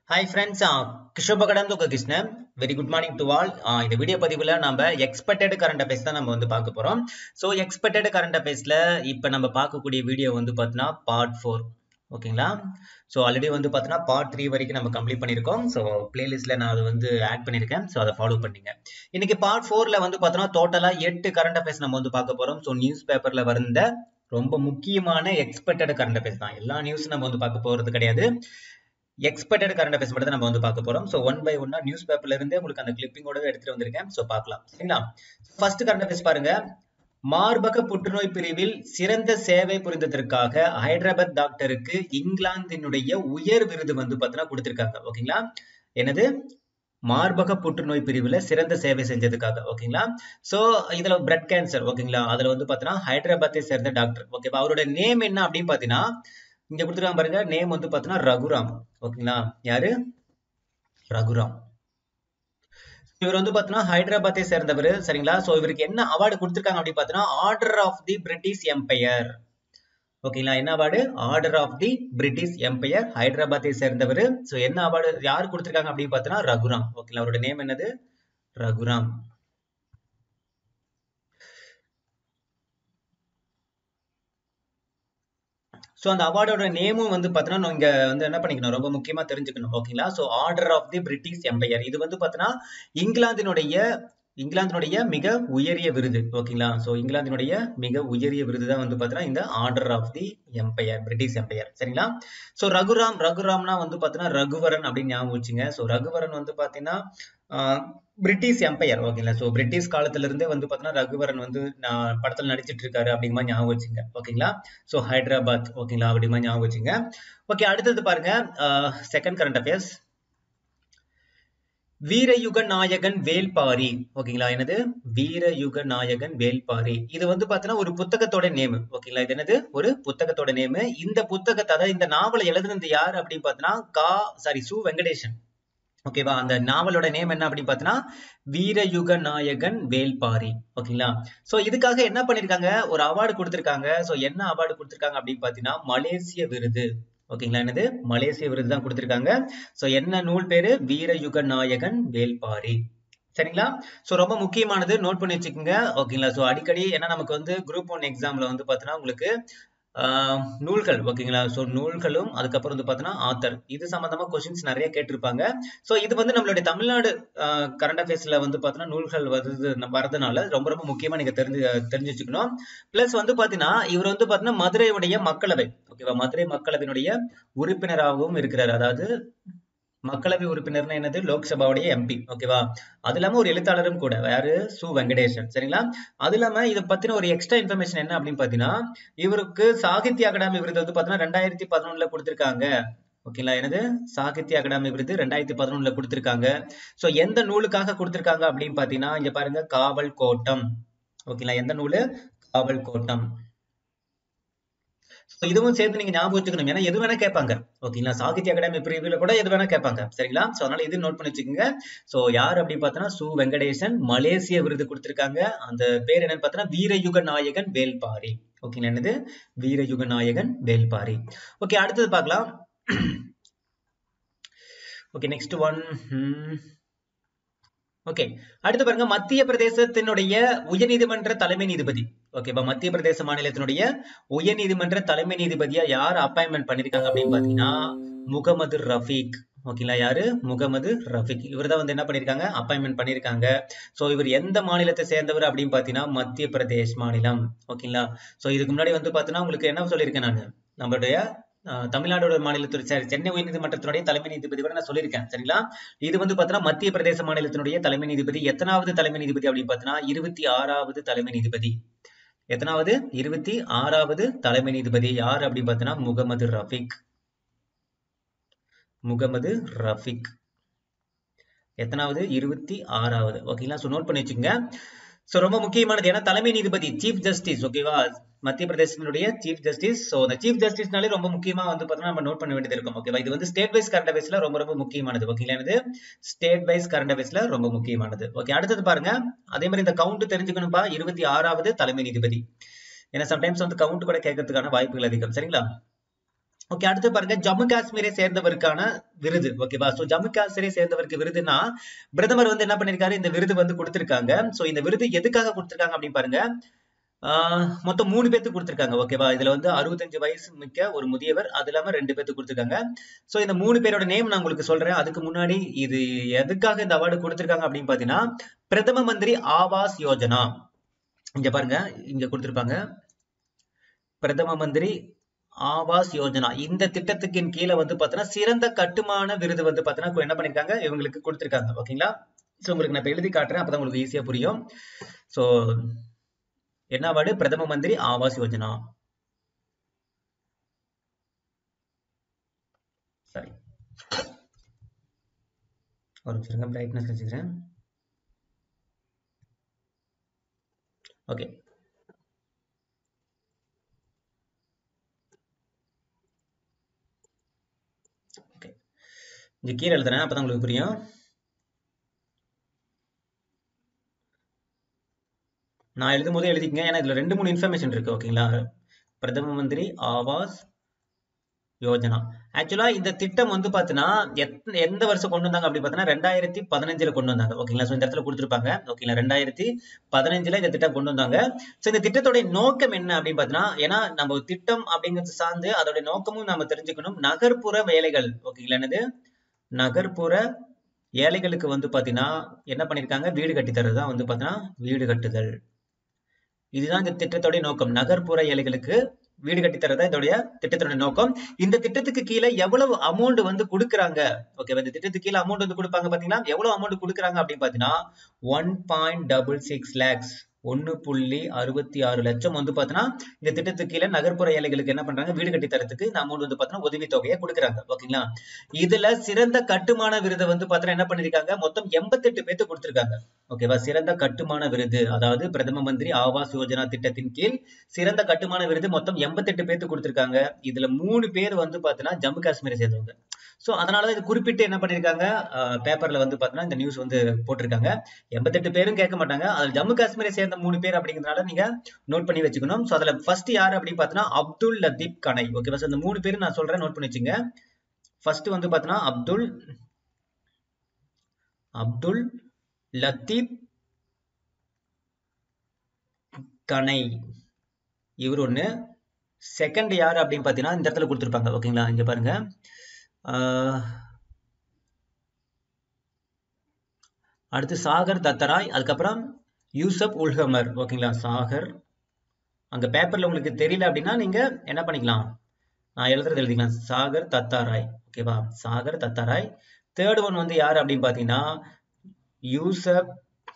hi friends கிஷோபகடம் தொக்க Krishnan very good morning to all இந்த வீடியோ பதிவில் நம்ம எக்ஸ்பெக்டட் கரண்ட் அஃபேர்ஸ் தான் நம்ம வந்து பார்க்க போகிறோம் ஸோ எக்ஸ்பெக்டட் கரண்ட் அஃபேர்ஸில் இப்போ நம்ம பார்க்கக்கூடிய வீடியோ வந்து பார்த்தீங்கன்னா பார்ட் ஃபோர் ஓகேங்களா ஸோ ஆல்ரெடி வந்து பார்த்தீங்கன்னா பார்ட் த்ரீ வரைக்கும் நம்ம கம்ப்ளீட் பண்ணியிருக்கோம் ஸோ பிளேலிஸ்ட்டில் நான் அதை வந்து ஆட் பண்ணியிருக்கேன் ஸோ அதை ஃபாலோ பண்ணிங்க இன்னைக்கு பார்ட் ஃபோரில் வந்து பார்த்தோன்னா டோட்டலாக எட்டு கரண்ட் அஃபேர்ஸ் நம்ம வந்து பார்க்க போகிறோம் ஸோ நியூஸ் பேப்பரில் வந்த ரொம்ப முக்கியமான எக்ஸ்பெக்டட் கரண்ட் அஃபேர்ஸ் தான் எல்லா நியூஸும் நம்ம வந்து பார்க்க போகிறது கிடையாது எக்ஸ்பெக்டட் கரண்ட் அஃபேர்ஸ் மட்டும் நம்ம வந்து பார்க்க போறோம் ஸோ ஒன் பை ஒன்னா நியூஸ் பேப்பர்ல இருந்தே உங்களுக்கு அந்த கிளிப்பிங்கோட எடுத்துட்டு வந்திருக்கேன் ஸோ பார்க்கலாம் சரிங்களா ஃபர்ஸ்ட் கரண்ட் அஃபேர்ஸ் பாருங்க மார்பக புற்றுநோய் பிரிவில் சிறந்த சேவை புரிந்ததற்காக ஹைதராபாத் டாக்டருக்கு இங்கிலாந்தினுடைய உயர் விருது வந்து பார்த்தீங்கன்னா கொடுத்திருக்காங்க ஓகேங்களா எனது மார்பக புற்றுநோய் பிரிவுல சிறந்த சேவை செஞ்சதுக்காக ஓகேங்களா சோ இதுல பிரெட் கேன்சர் ஓகேங்களா அதுல வந்து பாத்தீங்கன்னா ஹைதராபாத்தை சேர்ந்த டாக்டர் ஓகேவா அவரோட நேம் என்ன அப்படின்னு பாத்தீங்கன்னா இங்க கொடுத்துருக்காங்க பாருங்க நேம் வந்து பாத்தீங்கன்னா ரகுராம் ஓகேங்களா யாரு ரகுராம் இவர் வந்து பாத்தீங்கன்னா ஹைதராபாத்தை சேர்ந்தவர் சரிங்களா சோ இவருக்கு என்ன அவார்டு கொடுத்திருக்காங்க அப்படின்னு பாத்தீங்கன்னா Order of the British Empire ஓகேங்களா என்ன award Order of the British Empire ஹைதராபாத்தை சேர்ந்தவர் சோ என்ன அவார்டு யார் கொடுத்திருக்காங்க அப்படின்னு பாத்தீங்கன்னா ரகுராம் ஓகேங்களா அவரோட நேம் என்னது ரகுராம் ஸோ அந்த அவார்டோட நேமும் வந்து பார்த்தீங்கன்னா இங்க வந்து என்ன பண்ணிக்கணும் ரொம்ப முக்கியமா தெரிஞ்சுக்கணும் ஓகேங்களா so Order of the British Empire இது வந்து பார்த்தீங்கன்னா இங்கிலாந்தினுடைய இங்கிலாந்தினுடைய மிக உயரிய விருது ஓகேங்களா ஸோ இங்கிலாந்தினுடைய மிக உயரிய விருது தான் வந்து பார்த்தீங்கன்னா இந்த Order of the Empire British Empire சரிங்களா ஸோ ரகுராம் ரகுராம்னா வந்து பார்த்தீங்கன்னா ரகுவரன் அப்படின்னு ஞாபகம் வச்சுங்க ஸோ ரகுவரன் வந்து பார்த்தீங்கன்னா பிரிட்டிஷ் எம்பையர் ஓகேங்களா ஸோ பிரிட்டிஷ் காலத்துல இருந்தே வந்து பார்த்தீங்கன்னா ரகுவரன் வந்து நான் படத்தில் நடிச்சிட்டு இருக்காரு அப்படிங்கிற மாதிரி ஞாபகம் வச்சுங்க ஓகேங்களா ஸோ ஹைதராபாத் ஓகேங்களா அப்படி மாதிரி ஞாபகம் வச்சுங்க ஓகே அடுத்தது பாருங்க செகண்ட் கரண்ட் அஃபேர்ஸ் வீரயுக நாயகன் வேல்பாரி ஓகேங்களா என்னது வீரயுக நாயகன் வேல்பாரி இது வந்து பாத்தீங்கன்னா ஒரு புத்தகத்தோட நேம் ஓகேங்களா இது என்னது ஒரு புத்தகத்தோட நேம் இந்த புத்தகத்தை அதாவது இந்த நாவலை எழுதுனது யார் அப்படின்னு பாத்தீங்கன்னா கா சாரி சு வெங்கடேசன் ஓகேவா அந்த நாவலோட நேம் என்ன அப்படின்னு பாத்தீங்கன்னா வீரயுக நாயகன் வேல்பாரி ஓகேங்களா சோ இதுக்காக என்ன பண்ணிருக்காங்க ஒரு அவார்டு கொடுத்திருக்காங்க சோ என்ன அவார்டு கொடுத்திருக்காங்க அப்படின்னு பாத்தீங்கன்னா மலேசிய விருது ஓகேங்களா என்னது மலேசிய விருது தான் கொடுத்திருக்காங்க சோ என்ன நூல் பேரு வீரயுக நாயகன் வேல்பாரி சரிங்களா சோ ரொம்ப முக்கியமானது நோட் பண்ணி வச்சுக்கோங்க ஓகேங்களா சோ அடிக்கடி ஏன்னா நமக்கு வந்து குரூப் ஒன் எக்ஸாம்ல வந்து பாத்தீங்கன்னா உங்களுக்கு நூல்கள் ஓகேங்களா ஸோ நூல்களும் அதுக்கப்புறம் வந்து பார்த்தீங்கன்னா ஆத்தர் இது சம்பந்தமா கொஸ்டின்ஸ் நிறைய கேட்டிருப்பாங்க ஸோ இது வந்து நம்மளுடைய தமிழ்நாடு கரண்ட் அஃபேர்ஸ்ல வந்து பார்த்தீங்கன்னா நூல்கள் வருது வரதுனால ரொம்ப ரொம்ப முக்கியமா நீங்க தெரிஞ்சு தெரிஞ்சு வச்சுக்கணும் பிளஸ் வந்து பாத்தீங்கன்னா இவர் வந்து பாத்தீங்கன்னா மதுரையுடைய மக்களவை ஓகேவா மதுரை மக்களவையினுடைய உறுப்பினராகவும் இருக்கிறார் அதாவது மக்களவை உறுப்பினர்னா என்னது லோக்சபாவுடைய எம்பி ஓகேவா அது இல்லாம ஒரு எழுத்தாளரும் கூட யாரு சு வெங்கடேசன் சரிங்களா அது இல்லாம இதை பத்தின ஒரு எக்ஸ்ட்ரா இன்ஃபர்மேஷன் என்ன அப்படின்னு பாத்தீங்கன்னா இவருக்கு சாகித்ய அகாடமி விருது வந்து பாத்தீங்கன்னா ரெண்டாயிரத்தி பதினொன்னுல கொடுத்திருக்காங்க ஓகேங்களா எனது சாகித்ய அகாடமி விருது ரெண்டாயிரத்தி பதினொன்னுல கொடுத்திருக்காங்க சோ எந்த நூலுக்காக கொடுத்திருக்காங்க அப்படின்னு பாத்தீங்கன்னா இங்க பாருங்க காவல் கோட்டம் ஓகேங்களா எந்த நூலு காவல் கோட்டம் இதுவும் சேர்த்து நீங்க ஞாபகம் வச்சுக்கணும் ஏன்னா எது வேணா கேட்பாங்க ஓகேங்களா சாகித்ய அகாடமி பிரிவுல கூட எது வேணா கேட்பாங்க சரிங்களா சோ அதனால இது நோட் பண்ணி வச்சுக்கோங்க சோ யார் அப்படின்னு பார்த்தோன்னா சு வெங்கடேசன் மலேசிய விருது கொடுத்திருக்காங்க அந்த பேர் என்னன்னு பார்த்தோன்னா வீரயுக நாயகன் வேல்பாரி ஓகேங்களா என்னது வீரயுக நாயகன் வேல்பாரி ஓகே அடுத்தது பார்க்கலாம் ஓகே நெக்ஸ்ட் ஒன் ஓகே அடுத்து பாருங்க மத்திய பிரதேசத்தினுடைய உயர்நீதிமன்ற தலைமை நீதிபதி ஓகேவா மத்திய பிரதேச மாநிலத்தினுடைய உயர்நீதிமன்ற தலைமை நீதிபதியா யார் அப்பாயின்மெண்ட் பண்ணிருக்காங்க அப்படின்னு பாத்தீங்கன்னா முகமது ரஃபீக் ஓகேங்களா யாரு முகமது ரஃபீக் இவர் தான் வந்து என்ன பண்ணிருக்காங்க அப்பாயின்மெண்ட் பண்ணிருக்காங்க சோ இவர் எந்த மாநிலத்தை சேர்ந்தவர் அப்படின்னு பாத்தீங்கன்னா மத்திய பிரதேஷ் மாநிலம் ஓகேங்களா சோ இதுக்கு முன்னாடி வந்து பாத்தீங்கன்னா உங்களுக்கு என்ன சொல்லியிருக்கேன் நான் நம்மளுடைய தமிழ்நாடோட மாநிலத்துடைய சென்னை உயர்நீதிமன்றத்தினுடைய தலைமை நீதிபதி கூட நான் சொல்லியிருக்கேன் சரிங்களா இது வந்து பாத்தீங்கன்னா மத்திய பிரதேச மாநிலத்தினுடைய தலைமை நீதிபதி எத்தனாவது தலைமை நீதிபதி அப்படின்னு பாத்தீங்கன்னா இருபத்தி ஆறாவது தலைமை நீதிபதி எத்தனாவது இருபத்தி ஆறாவது தலைமை நீதிபதி யார் அப்படின்னு பாத்தீங்கன்னா முகமது ரஃபிக் முகமது ரஃபிக் எத்தனாவது இருபத்தி ஆறாவது ஓகேங்களா ஸோ நோட் பண்ணி வச்சுக்கோங்க ஸோ ரொம்ப முக்கியமானது ஏன்னா தலைமை நீதிபதி சீஃப் ஜஸ்டிஸ் ஓகேவா மத்திய பிரதேசத்தினுடைய சீஃப் ஜஸ்டிஸ் ஸோ அந்த சீஃப் ஜஸ்டிஸ்னாலே ரொம்ப முக்கியமா வந்து பார்த்தீங்கன்னா நம்ம நோட் பண்ண வேண்டியது இருக்கும் ஓகேவா இது வந்து ஸ்டேட் வைஸ் கரண்ட் அஃபேர்ஸ்ல ரொம்ப ரொம்ப முக்கியமானது ஓகேங்களா இது ஸ்டேட் வைஸ் கரண்ட் அஃபேர்ஸ்ல ரொம்ப முக்கியமானது ஓகே அடுத்தது பாருங்க அதே மாதிரி இந்த கவுண்ட் தெரிஞ்சுக்கணும்பா இருபத்தி ஆறாவது தலைமை நீதிபதி ஏன்னா சம்டைம்ஸ் வந்து கவுண்ட் கூட கேட்கறதுக்கான வாய்ப்புகள் அதிகம் சரிங்களா ஓகே அடுத்து பாருங்க ஜம்மு காஷ்மீரை சேர்ந்தவருக்கான விருது ஓகேவா சோ ஜம்மு காஷ்மீரை சேர்ந்தவருக்கு விருதுனா பிரதமர் வந்து என்ன பண்ணிருக்காரு இந்த விருது வந்து கொடுத்திருக்காங்க சோ இந்த விருது எதுக்காக கொடுத்திருக்காங்க அப்படின்னு பாருங்க ஆஹ் மொத்தம் மூணு பேத்துக்கு கொடுத்திருக்காங்க ஓகேவா இதுல வந்து அறுபத்தஞ்சு வயசு மிக்க ஒரு முதியவர் அது இல்லாம ரெண்டு பேத்துக்கு கொடுத்திருக்காங்க சோ இந்த மூணு பேரோட நேம் நான் உங்களுக்கு சொல்றேன் அதுக்கு முன்னாடி இது எதுக்காக இந்த அவார்டு கொடுத்திருக்காங்க அப்படின்னு பாத்தீங்கன்னா பிரதம மந்திரி ஆவாஸ் யோஜனா இங்க பாருங்க இங்க கொடுத்திருப்பாங்க பிரதம மந்திரி ஆவாஸ் யோஜனா இந்த திட்டத்துக்கின் கீழே வந்து பாத்தீங்கன்னா சிறந்த கட்டுமான விருது வந்து பாத்தீங்கன்னா என்ன பண்ணிருக்காங்க இவங்களுக்கு கொடுத்திருக்காங்க ஓகேங்களா சோ உங்களுக்கு நான் இப்ப எழுதி காட்டுறேன் அப்பதான் உங்களுக்கு ஈஸியா புரியும் சோ என்ன அவார்டு பிரதம மந்திரி ஆவாஸ் யோஜனா சரி ஒரு நிமிஷம் பிரைட்னஸ் வச்சுக்கிறேன் ஓகே ஓகே இங்க கீழே எழுதுறேன் அப்பதான் உங்களுக்கு புரியும் நான் எழுதும் போதே எழுதிக்கங்க ஏன்னா இதுல ரெண்டு மூணு இன்ஃபர்மேஷன் இருக்கு ஓகேங்களா பிரதம மந்திரி ஆவாஸ் யோஜனா ஆக்சுவலா இந்த திட்டம் வந்து பாத்தீங்கன்னா எத்- எந்த வருஷம் கொண்டு வந்தாங்க அப்படி பாத்தீங்கன்னா ரெண்டாயிரத்தி பதினஞ்சுல கொண்டு வந்தாங்க ஓகேங்களா சோ இந்த இடத்துல கொடுத்துருப்பாங்க ஓகேங்களா ரெண்டாயிரத்தி பதினஞ்சுல இந்த திட்டம் கொண்டு வந்தாங்க சோ இந்த திட்டத்தோட நோக்கம் என்ன அப்படின்னு பாத்தீங்கன்னா ஏன்னா நம்ம ஒரு திட்டம் அப்படிங்கிறது சார்ந்து அதோட நோக்கமும் நம்ம தெரிஞ்சுக்கணும் நகர்ப்புற வேலைகள் ஓகேங்களா என்னது நகர்ப்புற ஏழைகளுக்கு வந்து பாத்தீங்கன்னா என்ன பண்ணிருக்காங்க வீடு கட்டி தரதுதான் வந்து பாத்தீங்கன்னா வீடு கட்டுதல் இதுதான் இந்த திட்டத்தோட நோக்கம் நகர்ப்புற ஏழைகளுக்கு வீடு கட்டி தரதா இதோடைய திட்டத்தோட நோக்கம் இந்த திட்டத்துக்கு கீழே எவ்வளவு அமௌண்ட் வந்து கொடுக்குறாங்க ஓகே இந்த திட்டத்துக்கு கீழே அமௌண்ட் வந்து கொடுப்பாங்க பாத்தீங்கன்னா எவ்வளவு அமௌண்ட் கொடுக்குறாங்க அப்படின்னு பாத்தீங்கன்னா one point double six lakhs ஒன்னு புள்ளி அறுபத்தி ஆறு லட்சம் வந்து பாத்தீங்கன்னா இந்த திட்டத்துக்கு கீழே நகர்ப்புற ஏழைகளுக்கு என்ன பண்றாங்க வீடு கட்டி தரத்துக்கு இந்த அமௌண்ட் வந்து பாத்தீங்கன்னா உதவி தொகையை கொடுக்குறாங்க ஓகேங்களா இதுல சிறந்த கட்டுமான விருதை வந்து பாத்தீங்கன்னா என்ன பண்ணிருக்காங்க மொத்தம் எண்பத்தெட்டு பேத்து கொடுத்திருக்காங்க ஓகேவா சிறந்த கட்டுமான விருது அதாவது பிரதம மந்திரி ஆவாஸ் யோஜனா திட்டத்தின் கீழ் சிறந்த கட்டுமான விருது மொத்தம் எண்பத்தெட்டு பேத்து கொடுத்திருக்காங்க இதுல மூணு பேர் வந்து பாத்தீங்கன்னா ஜம்மு காஷ்மீரை சேர்ந்தவங்க சோ அதனாலதான் இது குறிப்பிட்டு என்ன பண்ணிருக்காங்க பேப்பர்ல வந்து பாத்தீங்கன்னா இந்த நியூஸ் வந்து போட்டிருக்காங்க எண்பத்தெட்டு பேரும் கேட்க மாட்டாங்க அதுல ஜம்மு காஷ்மீரை சேர்ந்த மூணு பேர் அப்படிங்கறதுனால நீங்க நோட் பண்ணி வச்சுக்கணும் சோ அதுல ஃபர்ஸ்ட் யாரு அப்படின்னு பாத்தீங்கன்னா அப்துல் லத்தீப் கனை ஓகேவா சோ இந்த மூணு பேரும் நான் சொல்றேன் நோட் பண்ணி வச்சுங்க ஃபர்ஸ்ட் வந்து பாத்தீங்கன்னா அப்துல் அப்துல் லத்தீப் கனை இவர் ஒண்ணு செகண்ட் யாரு அப்படின்னு பாத்தீங்கன்னா இந்த இடத்துல கொடுத்திருப்பாங்க ஓகேங்களா இங்க பாருங்க ஆஹ் அடுத்து சாகர் தத்தராய் அதுக்கப்புறம் யூசப் உல்ஹமர் ஓகேங்களா சாகர் அங்க பேப்பர்ல உங்களுக்கு தெரியல அப்படின்னா நீங்க என்ன பண்ணிக்கலாம் நான் எழுதுறது எழுதிக்கலாம் சாகர் தத்தாராய் ஓகேவா சாகர் தத்தாராய் தேர்ட் ஒன் வந்து யாரு அப்படின்னு பாத்தீங்கன்னா யூசப்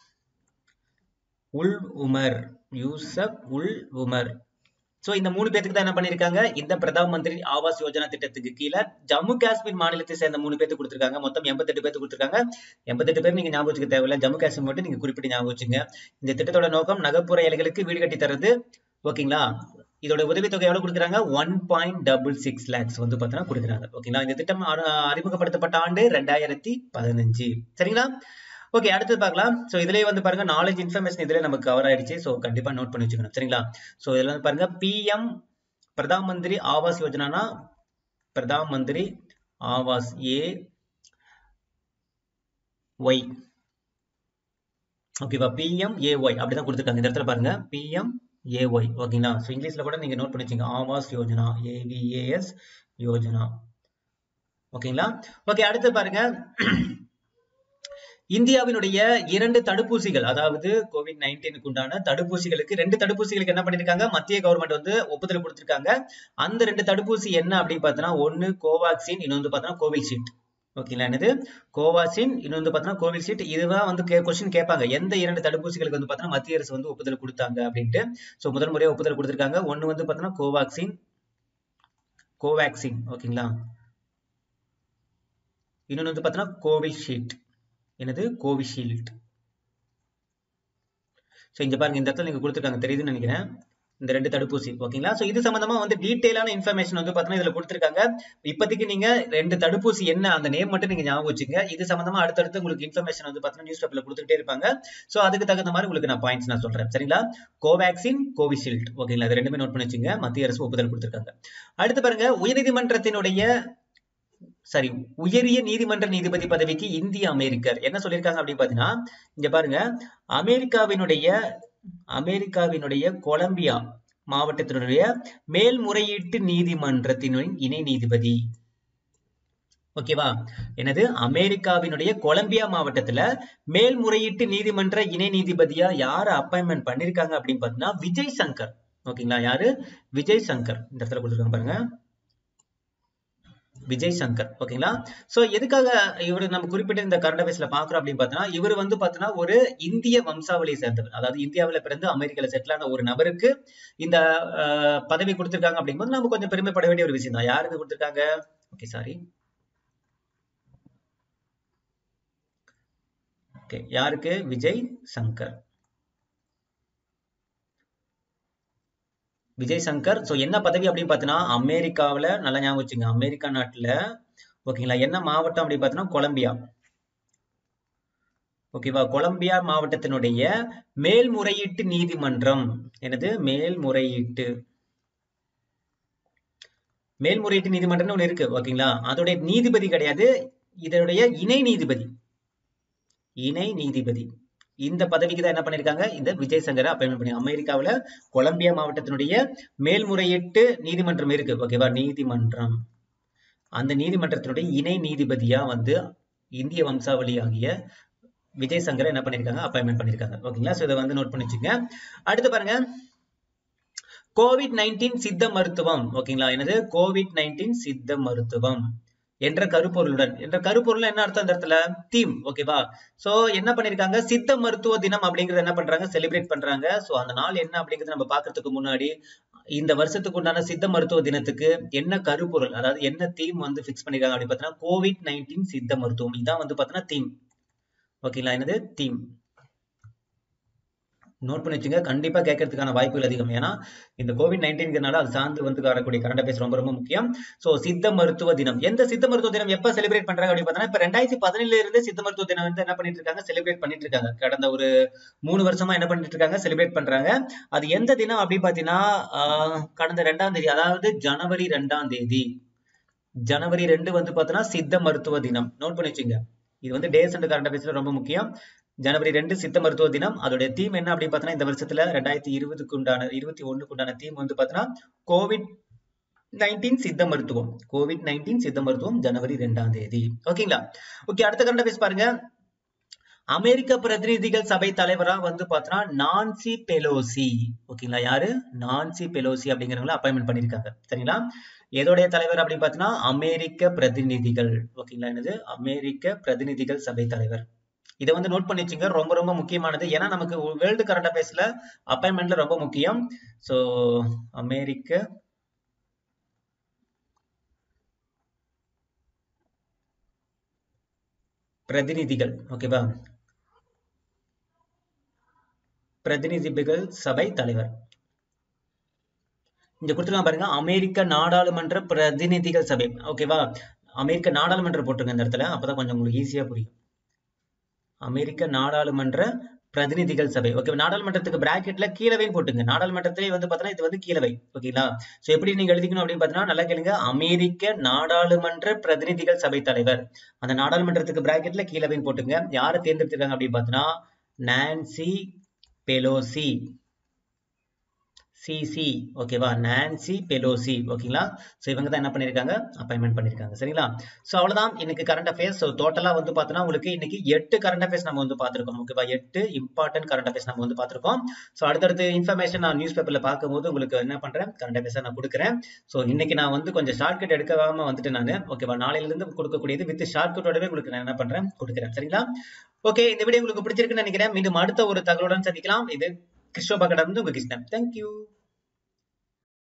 உல் உமர் யூசப் உல் உமர் சோ இந்த மூணு பேத்துக்கு தான் என்ன பண்ணிருக்காங்க இந்த பிரதான் மந்திரி ஆவாஸ் யோஜனா திட்டத்துக்கு கீழே ஜம்மு காஷ்மீர் மாநிலத்தை சேர்ந்த மூணு பேத்துக்கு கொடுத்திருக்காங்க மொத்தம் எண்பத்தெட்டு பேத்துக்கு கொடுத்திருக்காங்க எண்பத்தெட்டு பேர் நீங்க ஞாபகம் வச்சுக்க தேவையில்ல ஜம்மு காஷ்மீர் மட்டும் நீங்க குறிப்பிட்டு ஞாபகம் வச்சுங்க இந்த திட்டத்தோட நோக்கம் நகர்ப்புற ஏழைகளுக்கு வீடு கட்டி தரது ஓகேங்களா இதோட உதவித்தொகை எவ்வளவு கொடுக்குறாங்க one point double six lakhs வந்து பாத்தீங்கன்னா கொடுக்குறாங்க ஓகேங்களா இந்த திட்டம் அரு- அறிமுகப்படுத்தப்பட்ட ஆண்டு ரெண்டாயிரத்தி பதினஞ்சு சரிங்களா ஓகே அடுத்து பார்க்கலாம் சோ இதுலயே வந்து பாருங்க நாலேஜ் இன்ஃபர்மேஷன் இதுல நமக்கு கவர் ஆயிடுச்சு சோ கண்டிப்பா நோட் பண்ணி வச்சுக்கணும் சரிங்களா சோ இதுல வந்து பாருங்க பிஎம் பிரதான் மந்திரி ஆவாஸ் யோஜனானா பிரதான் மந்திரி ஆவாஸ் ஏ ஒய் ஓகேவா பிஎம் ஏஒய் அப்படிதான் கொடுத்துருக்காங்க இந்த இடத்துல பாருங்க பிஎம் ஏஒய் ஓகேங்களா ஸோ இங்கிலீஷ்ல கூட நீங்க நோட் பண்ணி வச்சுங்க ஆவாஸ் யோஜனா ஏவிஏஎஸ் யோஜனா ஓகேங்களா ஓகே அடுத்து பாருங்க இந்தியாவினுடைய இரண்டு தடுப்பூசிகள் அதாவது கோவிட் நைன்டீனுக்கு உண்டான தடுப்பூசிகளுக்கு ரெண்டு தடுப்பூசிகளுக்கு என்ன பண்ணிருக்காங்க மத்திய கவர்மெண்ட் வந்து ஒப்புதல் கொடுத்திருக்காங்க அந்த ரெண்டு தடுப்பூசி என்ன அப்படின்னு பார்த்தோன்னா ஒன்னு கோவாக்சின் இன்னொன்று பார்த்தோன்னா கோவிஷீல்டு ஓகேங்களா என்னது கோவாக்சின் இன்னொன்று பார்த்தோன்னா கோவிஷீல்டு இதுதான் வந்து கொஸ்டின் கேட்பாங்க எந்த இரண்டு தடுப்பூசிகளுக்கு வந்து பார்த்தோன்னா மத்திய அரசு வந்து ஒப்புதல் கொடுத்தாங்க அப்படின்ட்டு ஸோ முதல் முறையாக ஒப்புதல் கொடுத்திருக்காங்க ஒன்னு வந்து பார்த்தோன்னா கோவாக்சின் கோவேக்சின் ஓகேங்களா இன்னொன்று வந்து பார்த்தோன்னா கோவிஷீல்டு என்னது கோவிஷீல்டு ஸோ இங்க பாருங்க இந்த இடத்துல நீங்க கொடுத்துருக்காங்க தெரியுதுன்னு நினைக்கிறேன் இந்த ரெண்டு தடுப்பூசி ஓகேங்களா சோ இது சம்பந்தமா வந்து டீடைலான இன்ஃபர்மேஷன் வந்து பாத்தீங்கன்னா இதுல கொடுத்திருக்காங்க இப்போதைக்கு நீங்க ரெண்டு தடுப்பூசி என்ன அந்த நேம் மட்டும் நீங்க ஞாபகம் வச்சுங்க இது சம்பந்தமா அடுத்தடுத்து உங்களுக்கு இன்ஃபர்மேஷன் வந்து பாத்தீங்கன்னா நியூஸ் பேப்பர்ல கொடுத்துட்டே இருப்பாங்க சோ அதுக்கு தகுந்த மாதிரி உங்களுக்கு நான் பாயிண்ட்ஸ் நான் சொல்றேன் சரிங்களா கோவேக்சின் கோவிஷீல்டு ஓகேங்களா இது ரெண்டுமே நோட் பண்ணி வச்சுங்க மத்திய அரசு ஒப்புதல் கொடுத்திருக்காங்க அடுத்து பாருங்க உயர்நீதிமன்றத்தினுடைய சரி உயரிய நீதிமன்ற நீதிபதி பதவிக்கு இந்திய அமெரிக்கர் என்ன சொல்லியிருக்காங்க அப்படின்னு பாத்தீங்கன்னா இங்க பாருங்க அமெரிக்காவினுடைய அமெரிக்காவினுடைய கொலம்பியா மாவட்டத்தினுடைய மேல்முறையீட்டு நீதிமன்றத்தினுடைய இணை நீதிபதி ஓகேவா எனது அமெரிக்காவினுடைய கொலம்பியா மாவட்டத்துல மேல்முறையீட்டு நீதிமன்ற இணை நீதிபதியா யார அப்பாயின்மெண்ட் பண்ணிருக்காங்க அப்படின்னு பாத்தீங்கன்னா விஜய் சங்கர் ஓகேங்களா யாரு விஜய் சங்கர் இந்த இடத்துல கொடுத்துருக்காங்க பாருங்க விஜய் சங்கர் ஓகேங்களா சோ எதுக்காக இவர் நம்ம குறிப்பிட்ட இந்த கரண்ட் அஃபேர்ஸ்ல பாக்குறோம் அப்படின்னு பார்த்தோம்னா இவர் வந்து பாத்தீங்கன்னா ஒரு இந்திய வம்சாவளியை சேர்ந்தவர் அதாவது இந்தியாவில பிறந்து அமெரிக்கால செட்டில் ஆன ஒரு நபருக்கு இந்த பதவி கொடுத்திருக்காங்க அப்படிங்கும்போது நம்ம கொஞ்சம் பெருமைப்பட வேண்டிய ஒரு விஷயம் தான் யாருக்கு கொடுத்திருக்காங்க ஓகே சாரி ஓகே யாருக்கு விஜய் சங்கர் விஜய் சங்கர் சோ என்ன பதவி அப்படின்னு பார்த்தீங்கன்னா அமெரிக்காவில நல்லா ஞாபகம் வச்சுங்க அமெரிக்கா நாட்டுல ஓகேங்களா என்ன மாவட்டம் அப்படின்னு பார்த்தீங்கன்னா கொலம்பியா ஓகேவா கொலம்பியா மாவட்டத்தினுடைய மேல்முறையீட்டு நீதிமன்றம் எனது மேல்முறையீட்டு மேல்முறையீட்டு நீதிமன்றம்னு ஒண்ணு இருக்கு ஓகேங்களா அதோடைய நீதிபதி கிடையாது இதனுடைய இணை நீதிபதி இணை நீதிபதி இந்த பதவிக்கு தான் என்ன பண்ணிருக்காங்க இந்த விஜய் சங்கரை அப்பாயின்மெண்ட் பண்ணி அமெரிக்காவில கொலம்பியா மாவட்டத்தினுடைய மேல்முறையீட்டு நீதிமன்றம் இருக்கு ஓகேவா நீதிமன்றம் அந்த நீதிமன்றத்தினுடைய இணை நீதிபதியா வந்து இந்திய வம்சாவளி ஆகிய விஜய் சங்கரை என்ன பண்ணிருக்காங்க அப்பாயின்மெண்ட் பண்ணிருக்காங்க ஓகேங்களா சோ இதை வந்து நோட் பண்ணி வச்சுங்க அடுத்து பாருங்க கோவிட் நைன்டீன் சித்த மருத்துவம் ஓகேங்களா என்னது கோவிட் நைன்டீன் சித்த மருத்துவம் என்ற கருப்பொருளுடன் என்ற கருப்பொருள் என்ன அர்த்தம் அந்த இடத்துல தீம் ஓகேவா சோ என்ன பண்ணிருக்காங்க சித்த மருத்துவ தினம் அப்படிங்கறது என்ன பண்றாங்க செலிப்ரேட் பண்றாங்க சோ அந்த நாள் என்ன அப்படிங்கறது நம்ம பாக்குறதுக்கு முன்னாடி இந்த வருஷத்துக்கு உண்டான சித்த மருத்துவ தினத்துக்கு என்ன கருப்பொருள் அதாவது என்ன தீம் வந்து பிக்ஸ் பண்ணிருக்காங்க அப்படின்னு பாத்தீங்கன்னா கோவிட் நைன்டீன் சித்த மருத்துவம் இதான் வந்து பாத்தீங்கன்னா தீம் ஓகேங்களா என்னது தீம் நோட் பண்ணி வச்சுங்க கண்டிப்பா கேட்கறதுக்கான வாய்ப்புகள் அதிகம் ஏன்னா இந்த கோவிட் நைன்டீன்கிறனால அது சார்ந்து வந்து வரக்கூடிய கரண்ட் அஃபேர்ஸ் ரொம்ப ரொம்ப முக்கியம் சோ சித்த மருத்துவ தினம் எந்த சித்த மருத்துவ தினம் எப்ப செலிப்ரேட் பண்றாங்க அப்படின்னு பார்த்தா இப்ப ரெண்டாயிரத்தி பதினேழுல இருந்து சித்த மருத்துவ தினம் வந்து என்ன பண்ணிட்டு இருக்காங்க செலிப்ரேட் பண்ணிட்டு இருக்காங்க கடந்த ஒரு மூணு வருஷமா என்ன பண்ணிட்டு இருக்காங்க செலிப்ரேட் பண்றாங்க அது எந்த தினம் அப்படின்னு பாத்தீங்கன்னா கடந்த ரெண்டாம் தேதி அதாவது ஜனவரி ரெண்டாம் தேதி ஜனவரி ரெண்டு வந்து பாத்தீங்கன்னா சித்த மருத்துவ தினம் நோட் பண்ணி வச்சுங்க இது வந்து டேஸ் அண்ட் கரண்ட் அஃபேர்ஸ்ல ரொம்ப முக்கியம் ஜனவரி ரெண்டு சித்த மருத்துவ தினம் அதோட தீம் என்ன அப்படின்னு பார்த்தீங்கன்னா இந்த வருஷத்துல ரெண்டாயிரத்தி இருபதுக்கு உண்டான இருபத்தி ஒண்ணுக்கு உண்டான தீம் வந்து பார்த்தீங்கன்னா கோவிட் நைன்டீன் சித்த மருத்துவம் கோவிட் நைன்டீன் சித்த மருத்துவம் ஜனவரி ரெண்டாம் தேதி ஓகேங்களா ஓகே அடுத்த கரண்ட் அஃபேர்ஸ் பாருங்க அமெரிக்க பிரதிநிதிகள் சபை தலைவரா வந்து பார்த்தோன்னா நான்சி பெலோசி ஓகேங்களா யாரு நான்சி பெலோசி அப்படிங்கிறவங்கள அப்பாயின்மெண்ட் பண்ணிருக்காங்க சரிங்களா எதோடைய தலைவர் அப்படின்னு பார்த்தீங்கன்னா அமெரிக்க பிரதிநிதிகள் ஓகேங்களா என்னது அமெரிக்க பிரதிநிதிகள் சபை தலைவர் இதை வந்து நோட் பண்ணி வச்சுங்க ரொம்ப ரொம்ப முக்கியமானது ஏன்னா நமக்கு வேர்ல்டு கரண்ட் அஃபேர்ஸ்ல அப்பாயின்மெண்ட்ல ரொம்ப முக்கியம் சோ அமெரிக்க பிரதிநிதிகள் ஓகேவா பிரதிநிதிகள் சபை தலைவர் இங்க கொடுத்துருக்காங்க பாருங்க அமெரிக்க நாடாளுமன்ற பிரதிநிதிகள் சபை ஓகேவா அமெரிக்க நாடாளுமன்ற போட்டுருங்க இந்த இடத்துல அப்பதான் கொஞ்சம் உங்களுக்கு ஈஸியா புரியும் அமெரிக்க நாடாளுமன்ற பிரதிநிதிகள் சபை ஓகே நாடாளுமன்றத்துக்கு பிராக்கெட்ல கீழவையும் போட்டுங்க நாடாளுமன்றத்திலே வந்து பார்த்தீங்கன்னா இது வந்து கீழவை ஓகேங்களா சோ எப்படி நீங்க எழுதிக்கணும் அப்படின்னு பார்த்தீங்கன்னா நல்லா கேளுங்க அமெரிக்க நாடாளுமன்ற பிரதிநிதிகள் சபை தலைவர் அந்த நாடாளுமன்றத்துக்கு பிராக்கெட்ல கீழவையும் போட்டுங்க யாரை தேர்ந்தெடுத்திருக்காங்க அப்படின்னு பார்த்தீங்கன்னா நான்சி பெலோசி சிசி ஓகேவா நான்சி பெலோசி ஓகேங்களா ஸோ இவங்க தான் என்ன பண்ணியிருக்காங்க அப்பாயின்மெண்ட் பண்ணியிருக்காங்க சரிங்களா ஸோ அவ்வளோதான் இன்னைக்கு கரண்ட் அஃபேர்ஸ் ஸோ டோட்டலாக வந்து பார்த்தோன்னா உங்களுக்கு இன்னைக்கு எட்டு கரண்ட் அஃபேர்ஸ் நம்ம வந்து பார்த்துருக்கோம் ஓகேவா எட்டு இம்பார்ட்டன்ட் கரண்ட் அஃபேர்ஸ் நம்ம வந்து பார்த்துருக்கோம் ஸோ அடுத்தடுத்து இன்ஃபர்மேஷன் நான் நியூஸ் பேப்பரில் பார்க்கும்போது உங்களுக்கு என்ன பண்ணுறேன் கரண்ட் அஃபேர்ஸை நான் கொடுக்குறேன் ஸோ இன்னைக்கு நான் வந்து கொஞ்சம் ஷார்ட்கட் எடுக்காம வந்துட்டு நான் ஓகேவா நாளையிலிருந்து கொடுக்கக்கூடியது வித் ஷார்ட்கட்டோடவே உங்களுக்கு நான் என்ன பண்ணுறேன் கொடுக்குறேன் சரிங்களா ஓகே இந்த வீடியோ உங்களுக்கு பிடிச்சிருக்குன்னு நினைக்கிறேன் மீண்டும் அடுத்த ஒரு தகவலுடன் சந்திக்கலாம் இது கிருஷ்ணபா கடந்து உங்க கிருஷ்ணன் தேங்க்யூ